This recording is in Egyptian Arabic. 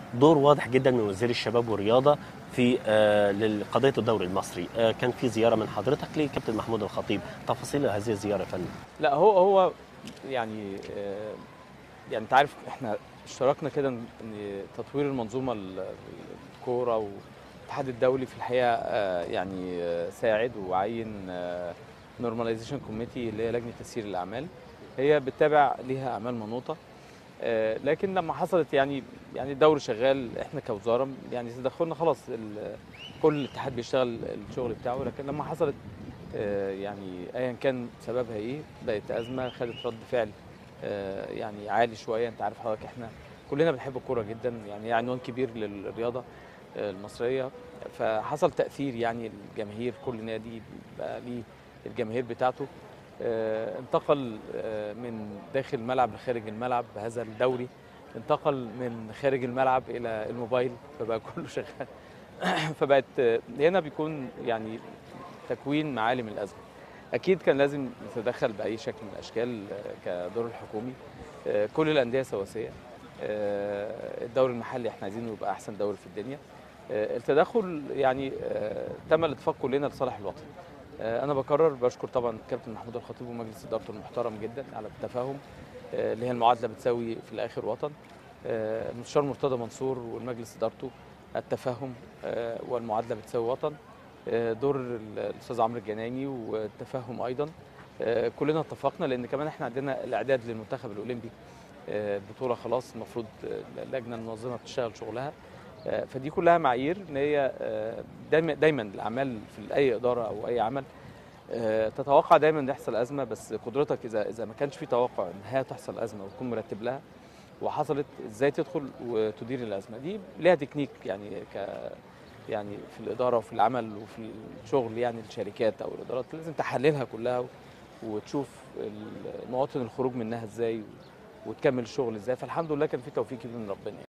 دور واضح جدا من وزير الشباب والرياضه في آه، لقضيه الدوري المصري آه، كان في زياره من حضرتك لكابتن محمود الخطيب تفاصيل هذه الزياره يا فندم لا هو هو يعني آه، يعني انت عارف احنا اشتركنا كده ان إن تطوير المنظومه ال- الكوره والاتحاد الدولي في الحقيقه آه، يعني آه، ساعد وعين نورماليزيشن كوميتي اللي هي لجنه تسيير الاعمال هي بتتابع ليها اعمال منوطه آه، لكن لما حصلت يعني يعني الدوري شغال احنا كوزاره يعني تدخلنا خلاص ال- كل اتحاد بيشتغل الشغل بتاعه لكن لما حصلت آه، يعني ايا كان سببها ايه بقت ازمه خدت رد فعل آه، يعني عالي شويه انت عارف حضرتك احنا كلنا بنحب الكوره جدا يعني هي عنوان كبير للرياضه آه، المصريه فحصل تاثير يعني الجماهير كل نادي بقى ليه الجماهير بتاعته آه، انتقل آه، من داخل الملعب لخارج الملعب بهذا الدوري انتقل من خارج الملعب الى الموبايل فبقى كله شغال فبقت آه، هنا بيكون يعني تكوين معالم الازمه اكيد كان لازم نتدخل باي شكل من الاشكال آه، كدور الحكومي آه، كل الانديه سواسيه آه، الدوري المحلي احنا عايزينه يبقى احسن دوري في الدنيا آه، التدخل يعني آه، تم الاتفاق كلنا لصالح الوطن آه، انا بكرر بشكر طبعا كابتن محمود الخطيب ومجلس ادارته المحترم جدا على التفاهم آه، اللي هي المعادله بتساوي في الاخر وطن آه، المستشار مرتضى منصور والمجلس ادارته التفاهم آه، والمعادله بتساوي وطن آه، دور ال- الاستاذ عمرو الجناني والتفاهم ايضا آه، كلنا اتفقنا لان كمان احنا عندنا الاعداد للمنتخب الاولمبي آه، البطوله خلاص المفروض آه، اللجنه المنظمه بتشتغل شغلها آه، فدي كلها معايير ان هي آه، دايما دايما الاعمال في اي اداره او اي عمل آه، تتوقع دايما ان يحصل ازمه بس قدرتك اذا اذا ما كانش في توقع ان هي تحصل ازمه وتكون مرتب لها وحصلت ازاي تدخل وتدير الازمه دي ليها تكنيك يعني ك يعني في الاداره وفي العمل وفي الشغل يعني الشركات او الادارات لازم تحللها كلها وتشوف ال- مواطن الخروج منها ازاي وتكمل الشغل ازاي فالحمد لله كان في توفيق كبير من ربنا